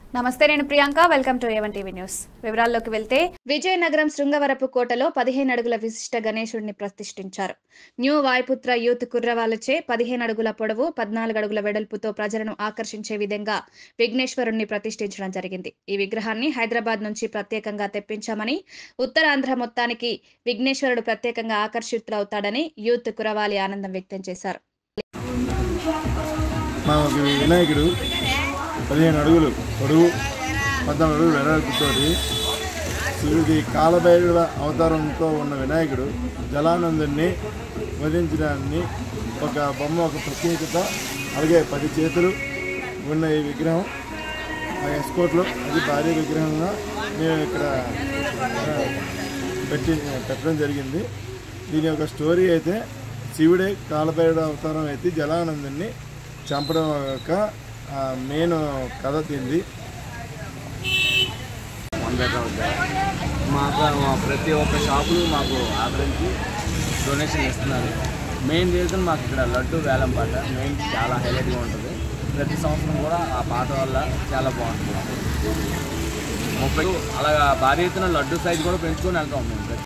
నమస్తే నేను Priyanka welcome to A one TV news వివరాల్లోకి వెళ్తే విజయనగరం శృంగవరపు కోటలో పదిహేను అడుగుల విశిష్ట గణేశుడిని ప్రతిష్ఠించారు న్యూ వాయుపుత్ర యూత్ కుర్రవాళ్ళచే పదిహేను అడుగుల పొడవు పద్నాలుగు అడుగుల వెడల్పుతో ప్రజలను ఆకర్షించే విధంగా విఘ్నేశ్వరుణ్ణి ప్రతిష్ఠించడం జరిగింది ఈ విగ్రహాన్ని హైదరాబాద్ నుంచి ప్రత్యేకంగా తెప్పించామని ఉత్తరాంధ్ర మొత్తానికి విఘ్నేశ్వరుడు ప్రత్యేకంగా ఆకర్షితులవుతాడని యూత్ కురవాలి ఆనందం వ్యక్తం చేశారు మా ఒక వినాయకుడు పదిహేను అడుగులు పొడవు పద్నాలుగు అడుగులు వెడల్పుతోటి శివుడి కాలభైరవ అవతారంతో ఉన్న వినాయకుడు జలానందుని వధించడాన్ని ఒక బొమ్మ ఒక ప్రత్యేకత అలాగే పది చేతులు ఉన్న ఈ విగ్రహం ఆ ఎస్కోట్లో అది భారీ విగ్రహంగా మేము ఇక్కడ ఆ, పెట్టి పెట్టడం జరిగింది దీని యొక్క స్టోరీ అయితే శివుడే కాలభైరవ అవతారం అయితే జలానందుని చంపడం యొక్క మెయిన్ కథ తింది వందట మాకు మా ప్రతి ఒక్క షాపులు మాకు ఆదరించి డొనేషన్ ఇస్తున్నారు మెయిన్ రీజన్ మాకు ఇక్కడ లడ్డు వేలం పాట మెయిన్ చాలా హైలైట్గా ఉంటుంది ప్రతి సంవత్సరం కూడా ఆ పాట వల్ల చాలా బాగుంటుంది ముప్పై అలాగా భారీ ఎత్తున లడ్డు సైజ్ కూడా పెంచుకొని వెళ్తాం మేము